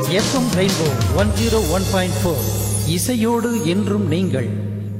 FM Rainbow one zero one point four இசையோடு என்றும் நீங்கள்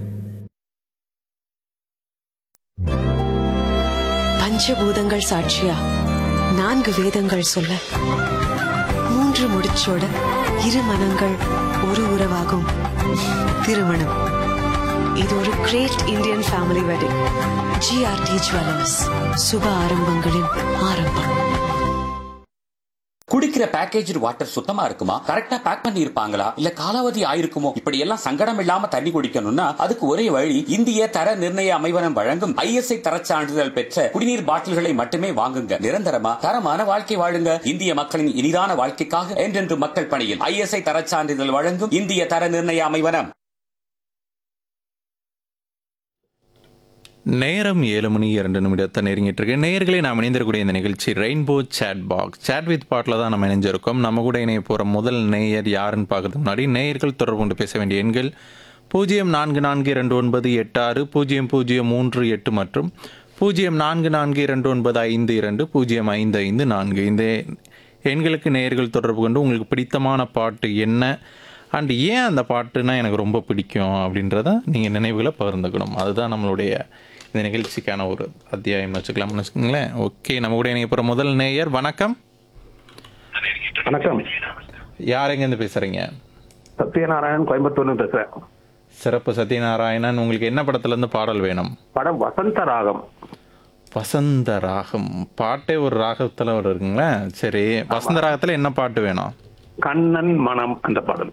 பஞ்சபூதங்கள் சாட்சியா நான்கு வேதங்கள் சொல்ல மூன்று முடிச்சோட இரு மனங்கள் ஒரு உறவாகும் திருமணம் இது ஒரு great Indian family wedding GRT jewellers சுப ஆரம்பங்களின் ஆரம்பம் குடிக்கிற பேக்கேஜ் வாட்டர் சுத்தமா இருக்குமா கரெக்டா பேக் பண்ணி இருப்பாங்களா இல்ல காலாவதி ஆயிருக்குமோ இப்படி எல்லாம் சங்கடம் இல்லாம தண்ணி குடிக்கணும்னா அதுக்கு ஒரே வழி இந்திய தர நிர்ணய அமைவனம் வழங்கும் ஐஎஸ்ஐ தரச் சான்றிதழ் பெற்ற குடிநீர் பாட்டில்களை மட்டுமே வாங்குங்க நிரந்தரமா தரமான வாழ்க்கை வாழுங்க இந்திய மக்களின் இனிதான வாழ்க்கைக்காக என்றென்று மக்கள் பணியில் ஐஎஸ்ஐ தரச் சான்றிதழ் வழங்கும் இந்திய தர நிர்ணய அமைவனம் நேரம் ஏழு மணி இரண்டு நிமிடத்தை நெருங்கிட்டு இருக்கு நேயர்களே நாம் இணைந்திருக்கக்கூடிய இந்த நிகழ்ச்சி Rainbow chat box chat with பாட்டில் தான் நம்ம இணைஞ்சிருக்கோம் நம்ம கூட இணைய போகிற முதல் நேயர் யாருன்னு பார்க்கறதுக்கு முன்னாடி நேயர்கள் தொடர்பு கொண்டு பேச வேண்டிய எண்கள் பூஜ்ஜியம் நான்கு நான்கு இரண்டு ஒன்பது எட்டு ஆறு பூஜ்ஜியம் பூஜ்ஜியம் மூன்று எட்டு மற்றும் பூஜ்ஜியம் நான்கு நான்கு இரண்டு ஒன்பது ஐந்து இரண்டு பூஜ்ஜியம் ஐந்து ஐந்து நான்கு இந்த எண்களுக்கு நேயர்கள் தொடர்பு கொண்டு உங்களுக்கு பிடித்தமான பாட்டு என்ன அண்ட் ஏன் அந்த பாட்டுனா எனக்கு ரொம்ப பிடிக்கும் அப்படின்றத நீங்கள் நினைவுகளை பகிர்ந்துக்கணும் அதுதான் நம்மளுடைய இந்த நிகழ்ச்சிக்கான ஒரு அத்தியாயம் வச்சுக்கலாம்னு வச்சுக்கோங்களேன் ஓகே நம்ம கூட இணைய போகிற முதல் நேயர் வணக்கம் வணக்கம் யார் எங்கேருந்து பேசுகிறீங்க சத்யநாராயணன் கோயம்புத்தூர்ல பேசுறேன் சிறப்பு சத்யநாராயணன் உங்களுக்கு என்ன படத்துலேருந்து பாடல் வேணும் படம் வசந்த ராகம் வசந்த ராகம் பாட்டே ஒரு ராகத்தில் ஒரு இருக்குங்களே சரி வசந்த ராகத்தில் என்ன பாட்டு வேணும் கண்ணன் மனம் அந்த பாடல்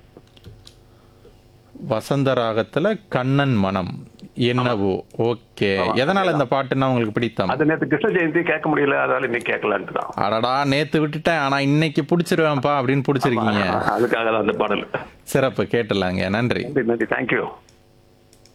வசந்த ராகத்தில் கண்ணன் மனம் என்னவோ ஓகே எதனால் இந்த பாட்டுன்னா உங்களுக்கு பிடித்தம் அது நேற்று கிருஷ்ண ஜெயந்தி கேட்க முடியல அதனால இன்னைக்கு கேட்கலான்ட்டு தான் அடடா நேத்து விட்டுட்டேன் ஆனா இன்னைக்கு பிடிச்சிருவேன்ப்பா அப்படின்னு பிடிச்சிருக்கீங்க அதுக்காக தான் அந்த பாடல் சிறப்பு கேட்டலாங்க நன்றி நன்றி நன்றி தேங்க்யூ